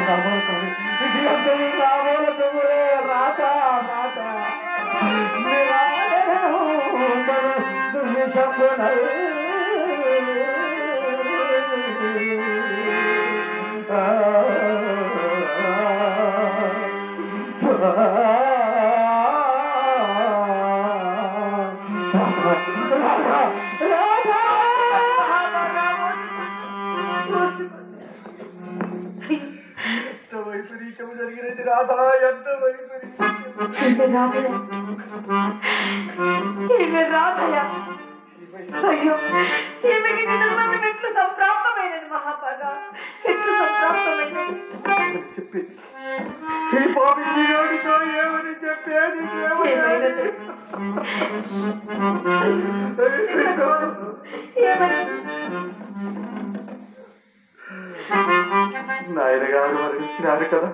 కాపాడుకోవాలి ఇది అంతా రాబోల తమ్ముడే రాత రాత ఎంత వైపరీత్యం జరిగినది రాధా ఎంత వైపరీత్యం ఈమె రాధయ ఈమె రాధయ అయ్యో ఈమెకి నిజమైన మెట్లు సంప్రాప్తమైనది మహాభాగా ఎట్లు సంప్రాప్తమైనది చెప్పి ఈ పాపి వాడితో ఏమని చెప్పేది ఏమైనది ఇంత ఘోరం. ఏమని నాయన గారు మరణించినారు కదా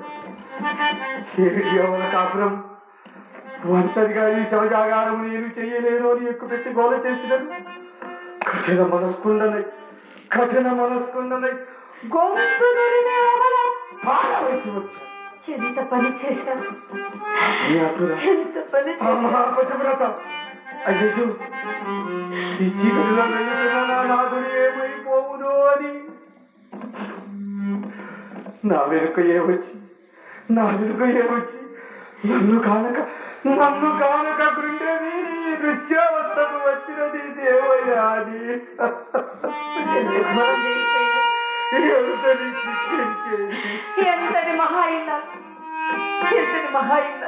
ఏమన కాపురం ఒంటరిగా ఈ శవజాగారం నేను చెయ్యలేను అని ఎక్కువ పెట్టి గోల చేసినాను కఠిన మనస్కుండనై కఠిన మనస్కుండనై గొంతు నురిమే అవల బాధ వచ్చి వచ్చాను ఎంత పని చేశారు ఈ అతుర ఎంత పని ఆ చేశారు మహాపతివ్రత అయ్యో ఈ చీకటిలో వెళ్తున్న నా నాదుడు ఏమైపోవునో అని నా వెనుక ఏమొచ్చి నా వెనుక ఏమొచ్చి నన్ను కానక నన్ను కానక గుండె వీరి ఈ దృశ్యావస్థకు వచ్చినది దేవయాది ఎంత ఘోరం జరిగిపోయినది. ఎంతని శిక్షించేది ఎంతటి మహా ఇల్లా ఎంతటి మహా ఇల్లా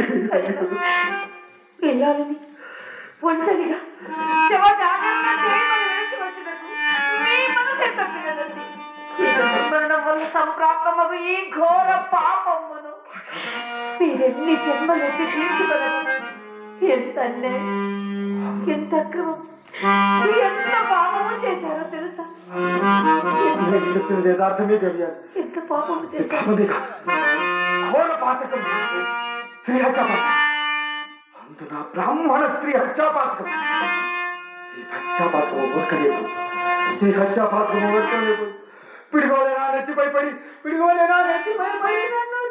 పిల్లలని ఒంటరిగా శవ జాగ్రత్త చేయమని విడిచి వచ్చినట్టు మీ మనసు ఎంత పిల్లలండి ఈ మరణం వల్ల సంప్రాప్తమగు ఈ ఘోర పాపమును మీరెన్ని జన్మలెత్తి తీర్చుకోగలరు ఎంత అన్యాయం ఎంత అక్రమం ఎంత పాపము చేశారో తెలుసా నేను చెప్పినది యథార్థమే జరిగాలి ఎంత పాపము ఇది చేశారో పాపమే కాదు ఘోర పాతకం స్త్రీ హత్యాపాతకం అందున బ్రాహ్మణ స్త్రీ హత్యాపాతకం ఈ హత్యాపాతకం ఓర్కలేదు ఈ హత్యాపాతకం ఓర్కలేదు పిడిగోలేనా నెత్తిపై పడి పిడిగోలేనా నెత్తిపై పడి నన్ను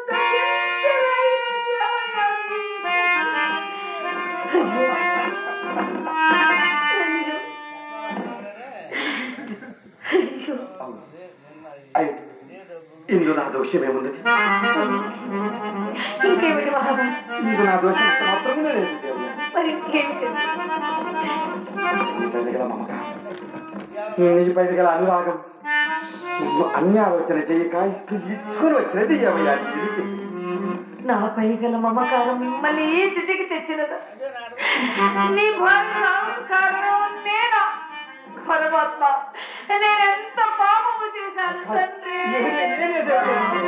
అయ్యో ఇందు నా దోషం ఏమున్నది ఇంకేమిటి మహాబాబు ఇందు నా దోషం అంత మాత్రమే లేదు దేవయ్య. మరి ఇంకేమిటి నీపై గల మమకారం నీపై గల అనురాగం నన్ను అన్ని ఆలోచన చేయక ఇప్పుడు ఇచ్చుకొని వచ్చినది ఏమయ్యా ఇది చేసి నాపై గల మమకారం మిమ్మల్ని ఈ స్థితికి తెచ్చినదా నీ భార్య సాగుకు కారణం నేనా పరమాత్మ నేనెంత పాపము చేశాను తండ్రి నేనే దేవయ్య.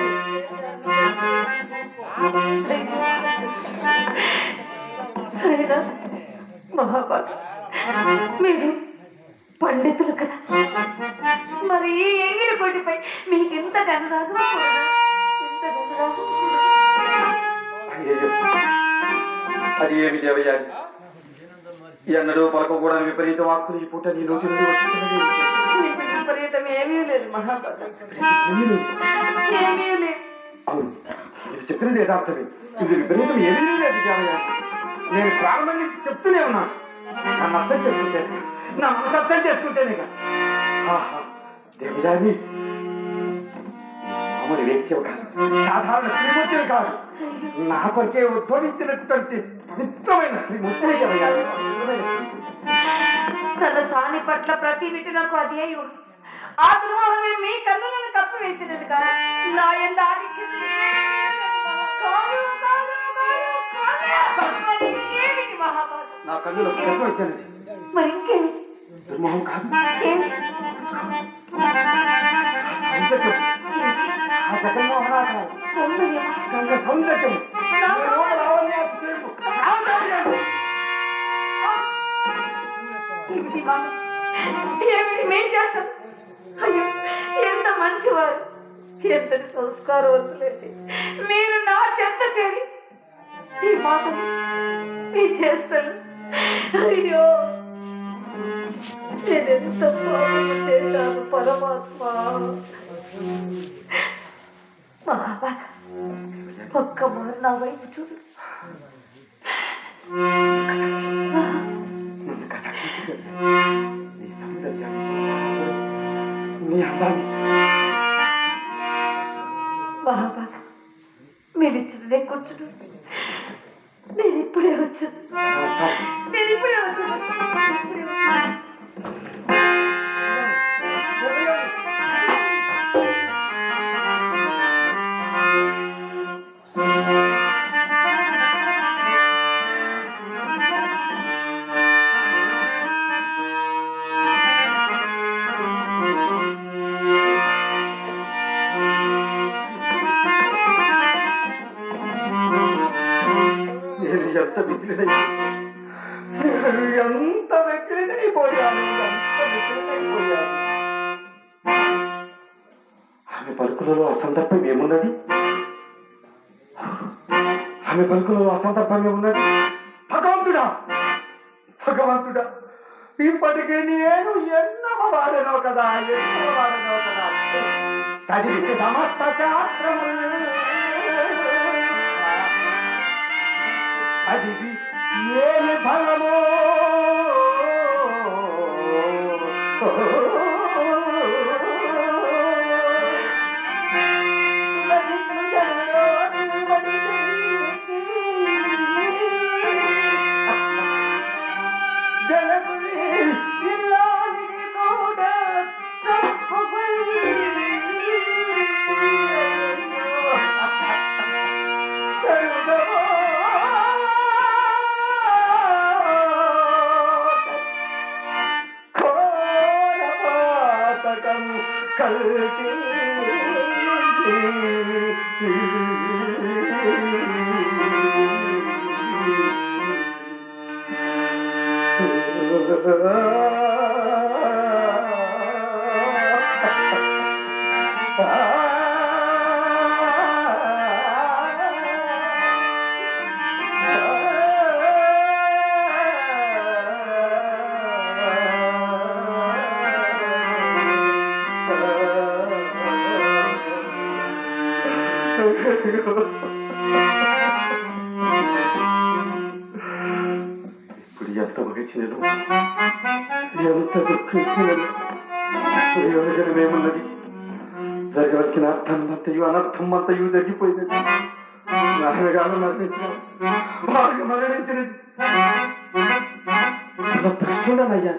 అయినా మహాబాబు మీరు పండితులు కదా మరి ఈ ఎంగిలి కొట్టిపై మీకు ఇంత అనురాగం కూడదా? ఇంత అనురాగం కూడదా? అయ్యయ్యో. అది ఏమి దేవయ్యా ఎన్నడూ పలకకూడని విపరీత వాక్కులు ఈ పూట నీ నోటి నుండి వచ్చినది మీకు విపరీతం ఏమీ లేదు మహాబాబు ఏమీ లేదు. ఏమీ లేదు అవును నీవు చెప్పినది యథార్థమే ఇది విపరీతం ఏమీ లేదు దేవయ్య నేను ప్రారంభం నుంచి చెప్తూనే ఉన్నా నన్ను అర్థం చేసుకుంటే నా మనసు అర్థం చేసుకుంటేనే కదా ఆహా దేవయాని మామూలు వేసేవి కాదు సాధారణ శ్రీమూర్తివి కాదు నా కొరకే ఉద్భవించినటువంటి పవిత్రమైన శ్రీమూర్తి దేవయాని పవిత్రమైన శ్రీమూర్తి. తన సాని పట్ల ప్రతి విటునకు అది అయి ఉంది. ఆ దుర్మోహమే మీ కన్నులను కప్పి వేసినది కాదు నా ఎందు ఆధిక్యత ఏమీ లేదు మహా. కాదు, కాదు, కాదు, కాదు. మరి ఇంకేమిటి మహాబాబు నా కన్నులో కథ వచ్చినది మరి ఇంకేమిటి దుర్మోహం కాదు ఏమిటి సౌందర్యం ఆ జగన్మోహనాకారం సౌందర్యమా? గంగ సౌందర్యం నా లోపల లావణ్యాతిశయము. లావణ్యం. ఏమిటి బాబు ఏమిటి మేం చేస్తాం అయ్యో ఎంత మంచివారు ఎంతటి సంస్కారవంతులండి మీరు నా చెంత చేరి ఈ మాటలు ఈ చేష్టలు అయ్యో నేనెంత పాపము చేశాను పరమాత్మ మహా బాబా ఒక్క మారు నా వైపు చూడు నన్ను కటాక్షించు. నీ సౌందర్యాన్ని నీ అందాన్ని బాబా మీరు ఇచ్చినదే కూర్చుని నేను ఇప్పుడే వచ్చాను నమస్కారం నేను ఇప్పుడే వచ్చాను ఇప్పుడే వచ్చాను నేను ఎంత విసిరినై నేను ఎంత వెకిలినైపోయాను ఎంత వెకిలినైపోయాను ఆమె పలుకులలో అసందర్భం ఏమున్నది ఆమె పలుకులలో అసందర్భం ఏమున్నది భగవంతుడా భగవంతుడా ఇప్పటికీ నేను ఎన్నో వాడనో కదా ఎన్నో వాడనో కదా చదివితే సమస్త శాస్త్రములు చదివి ఏమి ఫలమో జలపులి ఇల్లాలిని కూడా ఘోరపాతకం కల్కి ఇప్పుడు ఎంత వహించినను ఎంత దుఃఖించినను ప్రయోజనమేమున్నది జరగవలసిన అర్థం అంతయు అనర్థం అంతయు జరిగిపోయినది నాన్నగారు మరణించిన వారికి మరణించినది ఒక ప్రశ్నయ్యా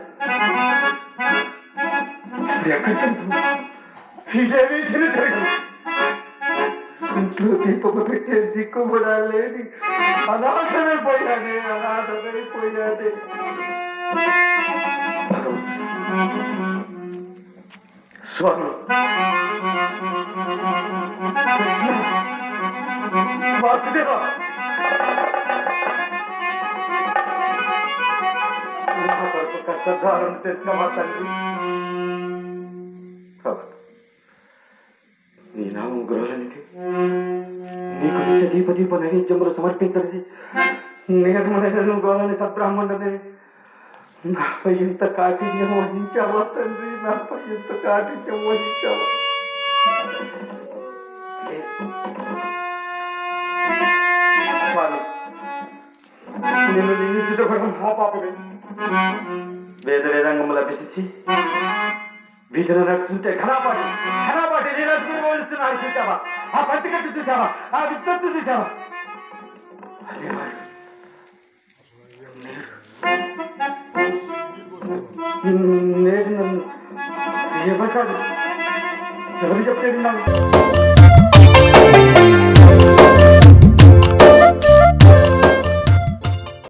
ఎక్కడికి ఇదేమీ జరగదు ఇంట్లో దీపము పెట్టే దిక్కు కూడా లేని అనాథమైపోయానే అనాథమైపోయానే స్వామి వాసుదేవ నా కొరకు కష్టధారణ తెచ్చిన మా తండ్రి ప్రభు, నీ నామం గృహలనిది నీకు నిత్య దీప దీప నైవేద్యములు సమర్పించనిది నిర్మలైన గోలని సద్బ్రాహ్మణుడని నాపై ఎంత కాఠిన్యం వహించావా తండ్రి నాపై ఎంత కాఠిన్యం వహించావా స్వామి నిన్ను నిందించుట కూడా మహాపాపమే వేద వేదాంగములు అభ్యసించి వీధిలో నడుస్తుంటే ఘనాపాటి ఘనాపాటి నీరజుకుని పోలుస్తున్నాడు చూసావా ఆ పంచకట్టు చూసావా ఆ విద్వత్తు చూసావా అదే వాడు. నేడు నేడు నన్ను ఎవరు కాదు ఎవరు చెప్తే విన్నాను